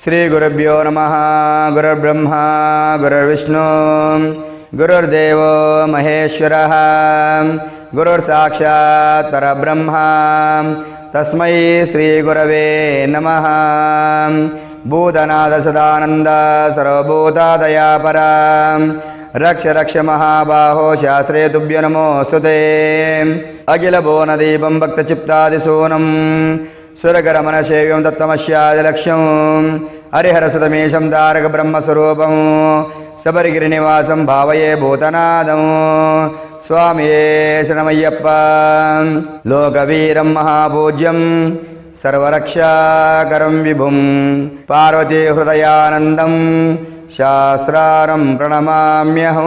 శ్రీగురుభ్యో నమ గురుర్బ్రహ్మ గురుర్విష్ణు గురుర్దేవో మహేశ్వర గురుర్సాక్షాత్ పరబ్రహ్మ తస్మై శ్రీగురవే నమ భూతనాథ సదానంద సర్వభూతాదయాపర రక్ష రక్ష మహాబాహో శాస్త్రే తుభ్య నమోస్తుతే అఖిల భువనదీపం భక్తచిత్తాదిశూనం సురగరమణ సేవ్యం దత్తమస్యాదిలక్ష్యం హరిహరసుతమేశం తారక బ్రహ్మస్వరూపం శబరిగిరి నివాసం భావయే భూతనాదం స్వామియే శరణమయ్యప్ప లోకవీరం మహాపూజ్యం సర్వరక్షాకరం విభుం పార్వతీ హృదయానందం శాస్త్రారం ప్రణమామ్యహం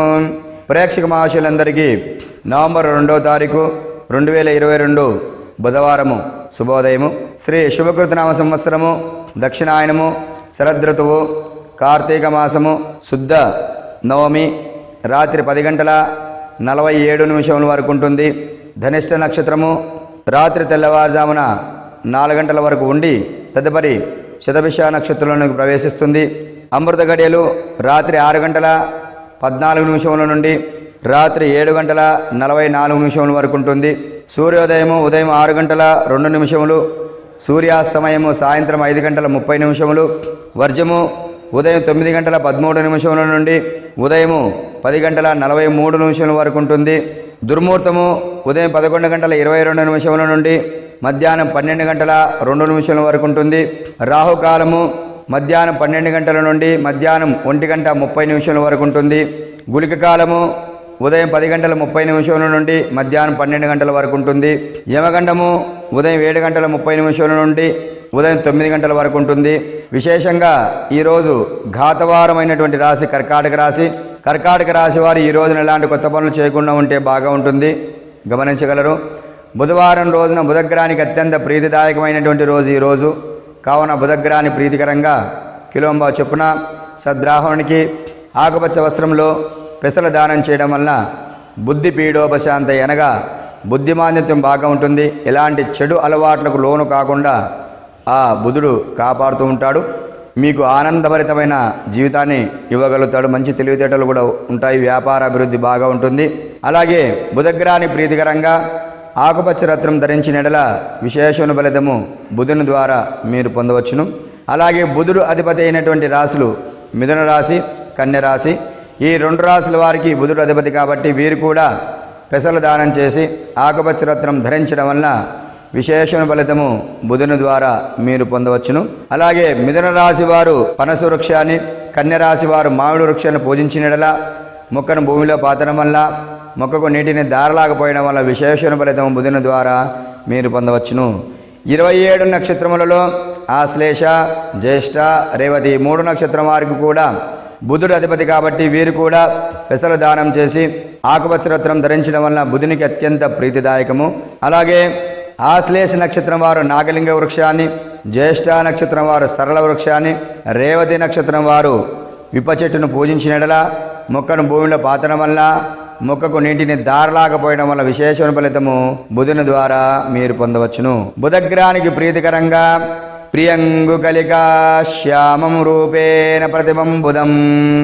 ప్రేక్షక మహాశులందరికీ నవంబర్ రెండవ తారీఖు రెండు వేల ఇరవై రెండు బుధవారము శుభోదయము శ్రీ శుభకృతనామ సంవత్సరము దక్షిణాయనము శరదృతువు కార్తీక మాసము శుద్ధ నవమి రాత్రి పది గంటల నలభై ఏడు నిమిషముల వరకు ఉంటుంది ధనిష్ట నక్షత్రము రాత్రి తెల్లవారుజామున నాలుగు గంటల వరకు ఉండి తదుపరి శతభిష నక్షత్రంలోనికి ప్రవేశిస్తుంది అమృత గడియలు రాత్రి ఆరు గంటల పద్నాలుగు నిమిషముల నుండి రాత్రి ఏడు గంటల నలభై నాలుగు నిమిషముల వరకు ఉంటుంది సూర్యోదయము ఉదయం ఆరు గంటల రెండు నిమిషములు సూర్యాస్తమయము సాయంత్రం ఐదు గంటల ముప్పై నిమిషములు వర్జము ఉదయం తొమ్మిది గంటల పదమూడు నిమిషముల నుండి ఉదయము పది గంటల నలభై మూడు నిమిషముల వరకు ఉంటుంది దుర్ముహూర్తము ఉదయం పదకొండు గంటల ఇరవై రెండు నిమిషముల నుండి మధ్యాహ్నం పన్నెండు గంటల రెండు నిమిషముల వరకు ఉంటుంది రాహుకాలము మధ్యాహ్నం పన్నెండు గంటల నుండి మధ్యాహ్నం ఒంటి గంట ముప్పై నిమిషముల వరకు ఉంటుంది గుళిక కాలము ఉదయం పది గంటల ముప్పై నిమిషముల నుండి మధ్యాహ్నం పన్నెండు గంటల వరకు ఉంటుంది యమగండము ఉదయం ఏడు గంటల ముప్పై నిమిషముల నుండి ఉదయం తొమ్మిది గంటల వరకు ఉంటుంది విశేషంగా ఈరోజు ఘాతవారమైనటువంటి రాశి కర్కాటక రాశి కర్కాటక రాశి వారు ఈ రోజున ఎలాంటి కొత్త పనులు చేయకుండా ఉంటే బాగా ఉంటుంది గమనించగలరు బుధవారం రోజున బుధగ్రహానికి అత్యంత ప్రీతిదాయకమైనటువంటి రోజు ఈ రోజు కావున బుధగ్రహాన్ని ప్రీతికరంగా కిలోంబా చొప్పున సద్రాహునికి ఆకుపచ్చ వస్త్రంలో పెసల దానం చేయడం వలన బుద్ధి పీడోపశాంత అనగా బుద్ధిమాంద్యత్వం బాగా ఉంటుంది ఎలాంటి చెడు అలవాట్లకు లోను కాకుండా ఆ బుధుడు కాపాడుతూ ఉంటాడు మీకు ఆనందభరితమైన జీవితాన్ని ఇవ్వగలుగుతాడు మంచి తెలివితేటలు కూడా ఉంటాయి వ్యాపార అభివృద్ధి బాగా ఉంటుంది అలాగే బుధగ్రహాన్ని ప్రీతికరంగా ఆకుపచ్చ రత్నం ధరించిన ఎడల విశేషణ ఫలితము బుధుని ద్వారా మీరు పొందవచ్చును అలాగే బుధుడు అధిపతి అయినటువంటి రాశులు మిథున రాశి కన్య రాశి ఈ రెండు రాశుల వారికి బుధుడు అధిపతి కాబట్టి వీరు కూడా పెసలు దానం చేసి ఆకుపచ్చ రత్నం ధరించడం వలన విశేషణ ఫలితము బుధుని ద్వారా మీరు పొందవచ్చును అలాగే మిథున రాశి వారు పనసు వృక్షాన్ని కన్య రాశి వారు మామిడి వృక్షాన్ని పూజించినడలా మొక్కను భూమిలో పాతడం వల్ల మొక్కకు నీటిని దారలాగపోయడం వల్ల విశేషణ ఫలితం బుధుని ద్వారా మీరు పొందవచ్చును ఇరవై ఏడు నక్షత్రములలో ఆశ్లేష జ్యేష్ఠ రేవతి మూడు నక్షత్రం వారికి కూడా బుధుడు అధిపతి కాబట్టి వీరు కూడా పెసలు దానం చేసి ఆకుపచ్చ రత్నం ధరించడం వలన బుధునికి అత్యంత ప్రీతిదాయకము అలాగే ఆశ్లేష నక్షత్రం వారు నాగలింగ వృక్షాన్ని జ్యేష్ఠ నక్షత్రం వారు సరళ వృక్షాన్ని రేవతి నక్షత్రం వారు విప్ప చెట్టును పూజించినడలా మొక్కను భూమిలో పాతడం వల్ల మొక్కకు నీటిని దారలాకపోయడం వల్ల విశేషణ ఫలితము బుధుని ద్వారా మీరు పొందవచ్చును బుధగ్రహానికి ప్రీతికరంగా ప్రియంగు కలికా శ్యామం రూపేణ ప్రతిమం బుధం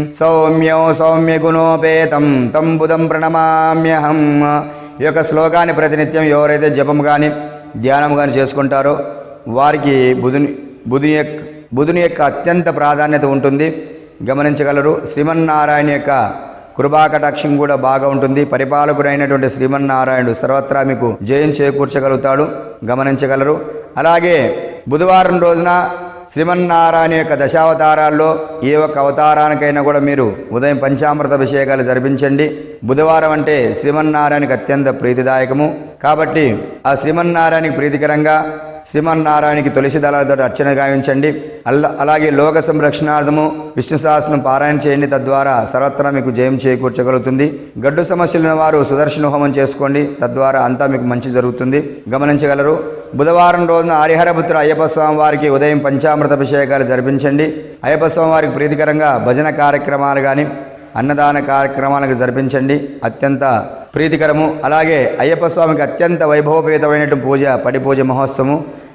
సౌమ్యో సౌమ్య గుణోపేతం తం బుధం ప్రణమామ్యహం ఈ యొక్క శ్లోకాన్ని ప్రతినిత్యం ఎవరైతే జపం కానీ ధ్యానం కానీ చేసుకుంటారో వారికి బుధుని బుధుని యొక్క బుధుని యొక్క అత్యంత ప్రాధాన్యత ఉంటుంది గమనించగలరు శ్రీమన్నారాయణ యొక్క కృపాకటాక్షం కూడా బాగా ఉంటుంది పరిపాలకుడైనటువంటి శ్రీమన్నారాయణుడు సర్వత్రా మీకు జయం చేకూర్చగలుగుతాడు గమనించగలరు అలాగే బుధవారం రోజున శ్రీమన్నారాయణ యొక్క దశావతారాల్లో ఏ ఒక్క అవతారానికైనా కూడా మీరు ఉదయం పంచామృత అభిషేకాలు జరిపించండి బుధవారం అంటే శ్రీమన్నారాయణకి అత్యంత ప్రీతిదాయకము కాబట్టి ఆ శ్రీమన్నారాయణకి ప్రీతికరంగా శ్రీమన్నారాయణకి తులసి దళాలతో అర్చన గావించండి అల్ల అలాగే లోక సంరక్షణార్థము విష్ణు సహస్రం పారాయణ చేయండి తద్వారా సర్వత్రా మీకు జయం చేకూర్చగలుగుతుంది గడ్డు సమస్యలున్న వారు సుదర్శన హోమం చేసుకోండి తద్వారా అంతా మీకు మంచి జరుగుతుంది గమనించగలరు బుధవారం రోజున హరిహరపుత్ర అయ్యప్ప స్వామి వారికి ఉదయం పంచామృత అభిషేకాలు జరిపించండి అయ్యప్ప స్వామి వారికి ప్రీతికరంగా భజన కార్యక్రమాలు కానీ అన్నదాన కార్యక్రమాలకు జరిపించండి అత్యంత ప్రీతికరము అలాగే అయ్యప్ప స్వామికి అత్యంత వైభవపేతమైనటువంటి పూజ పడి పూజ మహోత్సవము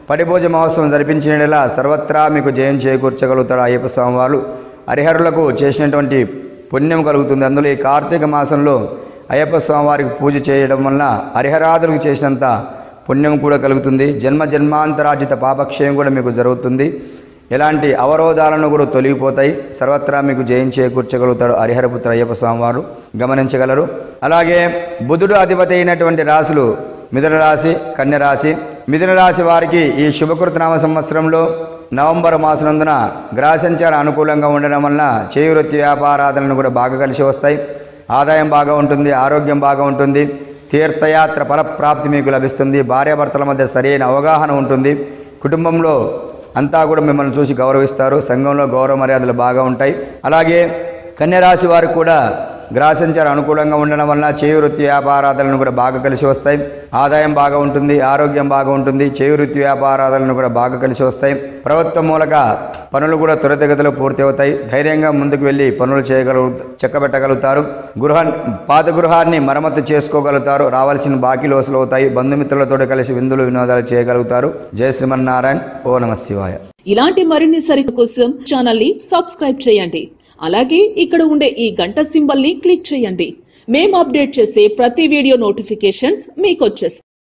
పడిభోజ మహోత్సవం జరిపించినలా సర్వత్రా మీకు జయం చేకూర్చగలుగుతాడు అయ్యప్ప స్వామి వారు హరిహరులకు చేసినటువంటి పుణ్యం కలుగుతుంది అందులో ఈ కార్తీక మాసంలో అయ్యప్ప స్వామి వారికి పూజ చేయడం వలన హరిహరాదులకు చేసినంత పుణ్యం కూడా కలుగుతుంది జన్మ జన్మాంతరాజిత పాపక్షయం కూడా మీకు జరుగుతుంది ఎలాంటి అవరోధాలను కూడా తొలగిపోతాయి సర్వత్రా మీకు జయం చేకూర్చగలుగుతాడు హరిహరపుత్ర అయ్యప్ప స్వామివారు గమనించగలరు అలాగే బుధుడు అధిపతి అయినటువంటి రాశులు మిథున రాశి కన్య రాశి మిథున రాశి వారికి ఈ శుభకృతనామ సంవత్సరంలో నవంబర్ మాసనందున గ్రహ సంచారం అనుకూలంగా ఉండడం వలన చేయి వృత్తి వ్యాపారాదులను కూడా బాగా కలిసి వస్తాయి ఆదాయం బాగా ఉంటుంది ఆరోగ్యం బాగా ఉంటుంది తీర్థయాత్ర ఫలప్రాప్తి మీకు లభిస్తుంది భార్యాభర్తల మధ్య సరైన అవగాహన ఉంటుంది కుటుంబంలో అంతా కూడా మిమ్మల్ని చూసి గౌరవిస్తారు సంఘంలో గౌరవ మర్యాదలు బాగా ఉంటాయి అలాగే కన్యరాశి వారికి కూడా గ్రహ సంచారం అనుకూలంగా ఉండడం వలన చేయి వృత్తి వ్యాపారాదులను కూడా బాగా కలిసి వస్తాయి ఆదాయం బాగా ఉంటుంది ఆరోగ్యం బాగా ఉంటుంది చేయి వృత్తి వ్యాపారాదులను కూడా బాగా కలిసి వస్తాయి ప్రభుత్వం మూలక పనులు కూడా త్వరితగతిలో పూర్తి అవుతాయి ధైర్యంగా ముందుకు వెళ్ళి పనులు చేయగలుగు చెక్కబెట్టగలుగుతారు గృహ పాత గృహాన్ని మరమ్మతు చేసుకోగలుగుతారు రావాల్సిన బాకీలు వసూలు అవుతాయి బంధుమిత్రులతో కలిసి విందులు వినోదాలు చేయగలుగుతారు జయ శ్రీమన్నారాయణ ఓ నమ శివాయ ఇలాంటి మరిన్ని సరిత కోసం ఛానల్ ని సబ్స్క్రైబ్ చేయండి అలాగే ఇక్కడ ఉండే ఈ గంట సింబల్ ని క్లిక్ చేయండి మేము అప్డేట్ చేసే ప్రతి వీడియో నోటిఫికేషన్స్ మీకు వచ్చేస్తాయి